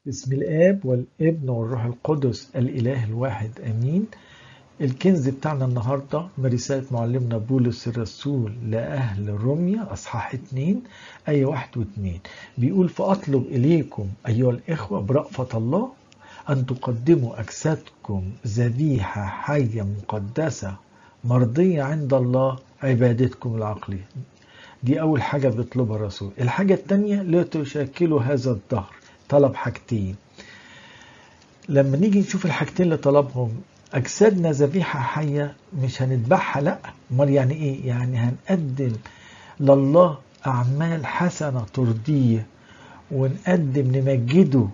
بسم الآب والابن والروح القدس الإله الواحد آمين الكنز بتاعنا النهاردة من رسالة معلمنا بولس الرسول لأهل روميا أصحاح 2 آية 1 و2 بيقول فأطلب إليكم أيها الإخوة برأفة الله أن تقدموا أجسادكم ذبيحة حية مقدسة مرضية عند الله عبادتكم العقلية دي أول حاجة بيطلبها الرسول الحاجة الثانية لا تشكلوا هذا الدهر طلب حاجتين لما نيجي نشوف الحاجتين اللي طلبهم أجسادنا ذبيحة حية مش هنذبحها لأ أمال يعني إيه؟ يعني هنقدم لله أعمال حسنة ترضيه ونقدم نمجده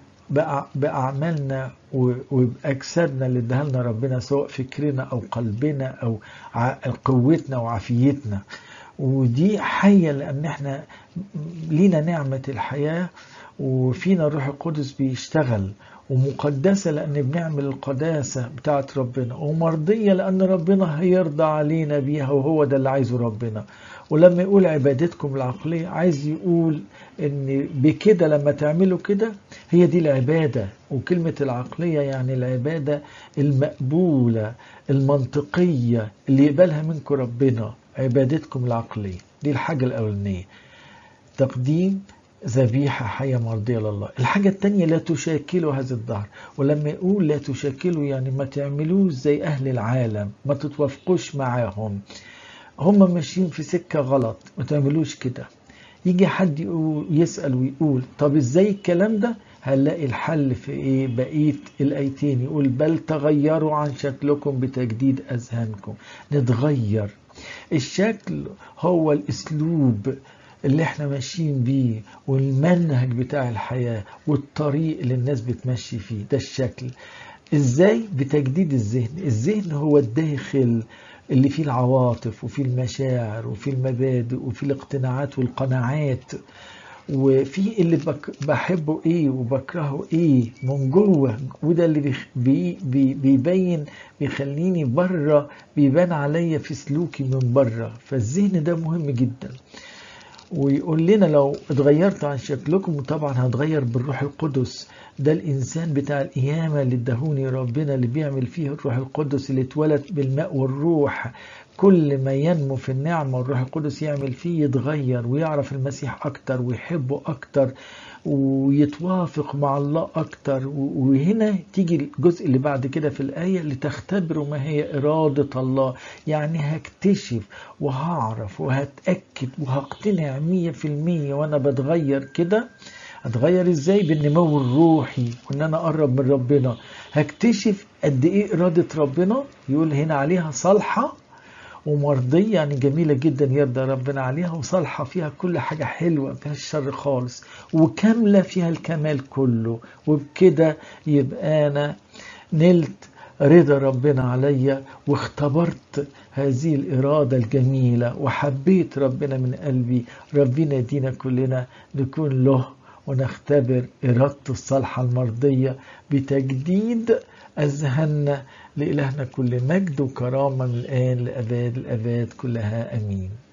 بأعمالنا وبأجسادنا اللي اداها لنا ربنا سواء فكرنا أو قلبنا أو قوتنا وعافيتنا ودي حية لأن احنا لينا نعمة الحياة وفينا الروح القدس بيشتغل ومقدسة لأن بنعمل القداسة بتاعت ربنا ومرضية لأن ربنا هيرضى علينا بيها وهو ده اللي عايزه ربنا ولما يقول عبادتكم العقلية عايز يقول ان بكده لما تعملوا كده هي دي العبادة وكلمة العقلية يعني العبادة المقبولة المنطقية اللي يقبلها منكم ربنا عبادتكم العقلية دي الحاجة الأولانية تقديم ذبيحة حية مرضية لله الحاجة التانية لا تشاكلوا هذا الظهر ولما يقول لا تشاكلوا يعني ما تعملوش زي أهل العالم ما تتوافقوش معاهم هم ماشيين في سكة غلط ما تعملوش كده يجي حد يقول يسأل ويقول طب ازاي الكلام ده هنلاقي الحل في ايه بقيه الايتين يقول بل تغيروا عن شكلكم بتجديد اذهانكم نتغير الشكل هو الاسلوب اللي احنا ماشيين بيه والمنهج بتاع الحياة والطريق اللي الناس بتمشي فيه ده الشكل ازاي بتجديد الذهن الذهن هو الداخل اللي فيه العواطف وفيه المشاعر وفيه المبادئ وفيه الاقتناعات والقناعات وفي اللي بحبه ايه وبكرهه ايه من جوه وده اللي بي بي بيبين بيخليني بره بيبان عليا في سلوكي من بره فالذهن ده مهم جدا ويقول لنا لو اتغيرت عن شكلكم طبعا هتغير بالروح القدس ده الانسان بتاع القيامه اللي ادهوني ربنا اللي بيعمل فيه الروح القدس اللي اتولد بالماء والروح كل ما ينمو في النعمه والروح القدس يعمل فيه يتغير ويعرف المسيح اكتر ويحبه اكتر ويتوافق مع الله اكتر وهنا تيجي الجزء اللي بعد كده في الايه لتختبروا ما هي اراده الله يعني هكتشف وهعرف وهتاكد وهقتنع مية في المية وانا بتغير كده هتغير ازاي بالنمو الروحي وان انا اقرب من ربنا هكتشف قد ايه اراده ربنا يقول هنا عليها صالحه ومرضية يعني جميلة جدا يرضى ربنا عليها وصالحة فيها كل حاجة حلوة فيها الشر خالص وكاملة فيها الكمال كله وبكده يبقى أنا نلت رضا ربنا عليا واختبرت هذه الإرادة الجميلة وحبيت ربنا من قلبي ربنا يدينا كلنا نكون له ونختبر إرادته الصالحة المرضية بتجديد أذهاننا لإلهنا كل مجد وكرامة من الآن لأباد الأباد كلها أمين